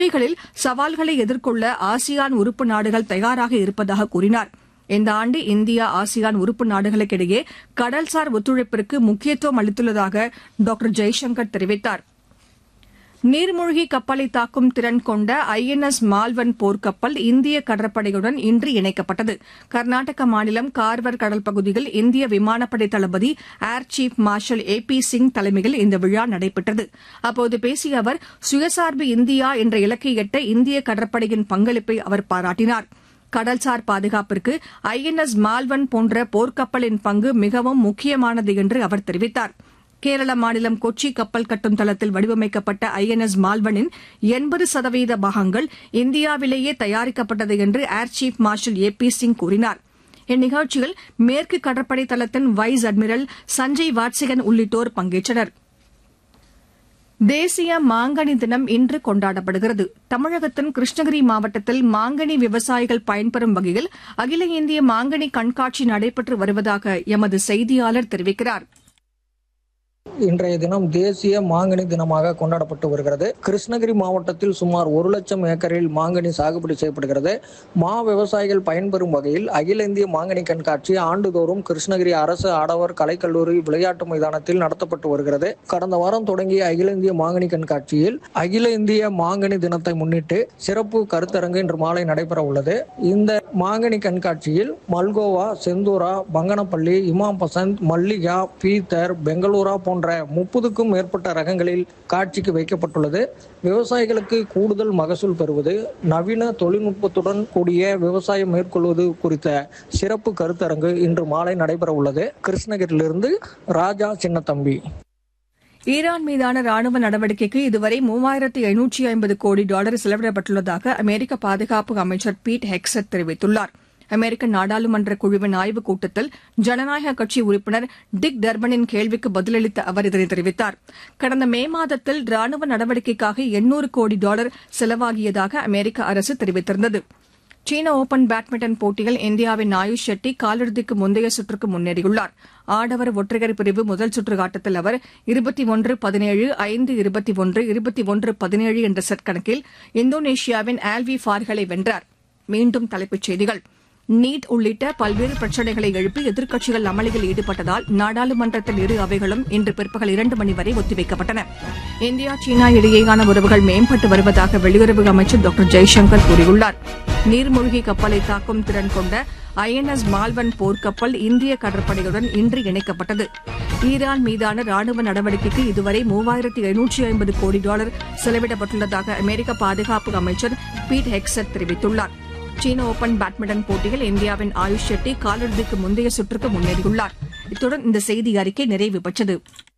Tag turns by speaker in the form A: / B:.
A: துறைகளில் சவால்களை எதிர்கொள்ள ஆசியான் உறுப்பு நாடுகள் தயாராக இருப்பதாக கூறினார் இந்த ஆண்டு இந்தியா ஆசியான் உறுப்பு நாடுகளுக்கிடையே கடல்சார் ஒத்துழைப்பிற்கு முக்கியத்துவம் அளித்துள்ளதாக டாக்டர் ஜெய்சங்கர் தெரிவித்தார் நீர்மூழ்கி கப்பலை தாக்கும் திறன் கொண்ட ஐ என் எஸ் மால்வன் போர்க்கப்பல் இந்திய கடற்படையுடன் இன்று இணைக்கப்பட்டது கர்நாடக மாநிலம் கார்வர் கடல் பகுதியில் இந்திய விமானப்படை தளபதி air chief marshal A P Singh தலைமையில் இந்த விழா நடைபெற்றது அப்போது பேசிய அவர் சுயசார்பு இந்தியா என்ற இலக்கை எட்ட இந்திய கடற்படையின் பங்களிப்பை அவர் பாராட்டினார் கடல்சார் பாதுகாப்பிற்கு ஐ என் எஸ் மால்வன் போன்ற போர்க்கப்பலின் பங்கு மிகவும் முக்கியமானது என்று அவர் தெரிவித்தார் கேரள மாநிலம் கொச்சி கப்பல் கட்டும் தளத்தில் வடிவமைக்கப்பட்ட ஐ என் எஸ் மால்வனின் எண்பது சதவீத பாகங்கள் இந்தியாவிலேயே தயாரிக்கப்பட்டது என்று air chief marshal A P Singh கூறினார் இந்நிகழ்ச்சியில் மேற்கு கடற்படை தளத்தின் வைஸ் அட்மிரல் சஞ்சய் வாட்சிகன் உள்ளிட்டோர் பங்கேற்றனர் தேசிய மாங்கனி தினம் இன்று கொண்டாடப்படுகிறது தமிழகத்தின் கிருஷ்ணகிரி மாவட்டத்தில் மாங்கனி விவசாயிகள் பயன்பெறும் வகையில் அகில இந்திய மாங்கனி கண்காட்சி நடைபெற்று வருவதாக எமது செய்தியாளர் தெரிவிக்கிறார்
B: இன்றைய தினம் தேசிய மாங்கனி தினமாக கொண்டாடப்பட்டு வருகிறது கிருஷ்ணகிரி மாவட்டத்தில் சுமார் ஒரு லட்சம் ஏக்கரில் மாங்கனி சாகுபடி செய்யப்படுகிறது மா விவசாயிகள் பயன்பெறும் வகையில் அகில இந்திய மாங்கனி கண்காட்சி ஆண்டுதோறும் கிருஷ்ணகிரி அரசு ஆடவர் கலைக்கல்லூரி விளையாட்டு மைதானத்தில் நடத்தப்பட்டு வருகிறது கடந்த வாரம் தொடங்கிய அகில இந்திய மாங்கனி கண்காட்சியில் அகில இந்திய மாங்கனி தினத்தை முன்னிட்டு சிறப்பு கருத்தரங்கு இன்று மாலை நடைபெற உள்ளது இந்த மாங்கனி கண்காட்சியில் மல்கோவா செந்தூரா பங்கனப்பள்ளி இமாம் பசந்த் மல்லிகா பீத்தர் பெங்களூரா போன்ற முப்பதுக்கும் மேற்பட்ட ரகங்களில் காட்சிக்கு வைக்கப்பட்டுள்ளது விவசாயிகளுக்கு கூடுதல் மகசூல் பெறுவது நவீன தொழில்நுட்பத்துடன் கூடிய விவசாயம் மேற்கொள்வது குறித்த சிறப்பு கருத்தரங்கு இன்று மாலை நடைபெற உள்ளது கிருஷ்ணகிரியிலிருந்து ராஜா சின்னத்தம்பி
A: ஈரான் மீதான ராணுவ நடவடிக்கைக்கு இதுவரை மூவாயிரத்து எழுநூற்றி ஐம்பது கோடி டாலர் செலவிடப்பட்டுள்ளதாக அமெரிக்க பாதுகாப்பு அமைச்சர் பீட் ஹெக்ஸட் தெரிவித்துள்ளார் அமெரிக்க நாடாளுமன்ற குழுவின் ஆய்வுக் கூட்டத்தில் ஜனநாயக கட்சி உறுப்பினர் டிக் டர்பனின் கேள்விக்கு பதிலளித்த அவர் இதனை தெரிவித்தார் கடந்த மே மாதத்தில் ராணுவ நடவடிக்கைக்காக எண்ணூறு கோடி டாலர் செலவாகியதாக அமெரிக்க அரசு தெரிவித்திருந்தது சீன ஓபன் பேட்மிண்டன் போட்டியில் இந்தியாவின் ஆயுஷ் ஷெட்டி காலிறுதிக்கு முந்தைய சுற்றுக்கு முன்னேறியுள்ளார் ஆடவர் ஒற்றையர் பிரிவு முதல் சுற்று ஆட்டத்தில் அவர் இருபத்தி ஒன்று பதினேழு ஐந்து இருபத்தி ஒன்று இருபத்தி ஒன்று பதினேழு என்ற செட் கணக்கில் இந்தோனேஷியாவின் ஆல்வி ஃபார்களை வென்றார் மீண்டும் தலைப்புச் செய்திகள் நீட் உள்ளிட்ட பல்வேறு பிரச்சினைகளை எழுப்பி எதிர்க்கட்சிகள் அமளியில் ஈடுபட்டதால் நாடாளுமன்றத்தின் இரு அவைகளும் இன்று பிற்பகல் இரண்டு மணி வரை ஒத்திவைக்கப்பட்டன இந்தியா சீனா இடையேயான உறவுகள் மேம்பட்டு வருவதாக வெளியுறவு அமைச்சர் டாக்டர் ஜெய்சங்கர் கூறியுள்ளார் நீர்மூழ்கி கப்பலை தாக்கும் திறன் கொண்ட ஐஎன்எஸ் மால்வன் போர்க்கப்பல் இந்திய கடற்படையுடன் இன்று இணைக்கப்பட்டது ஈரான் மீதான ராணுவ நடவடிக்கைக்கு இதுவரை மூவாயிரத்து எழுநூற்றி ஐம்பது கோடி டாலர் செலவிடப்பட்டுள்ளதாக அமெரிக்க பாதுகாப்பு அமைச்சர் பீட் ஹெக்ஸட் தெரிவித்துள்ளார் சீன ஓபன் பேட்மிண்டன் போட்டியில் இந்தியாவின் ஆயுஷ் ஷெட்டி காலிறுதிக்கு முந்தைய சுற்றுக்கு முன்னேறியுள்ளார் இத்துடன் இந்த செய்தி அறிக்கை நிறைவு பெற்றது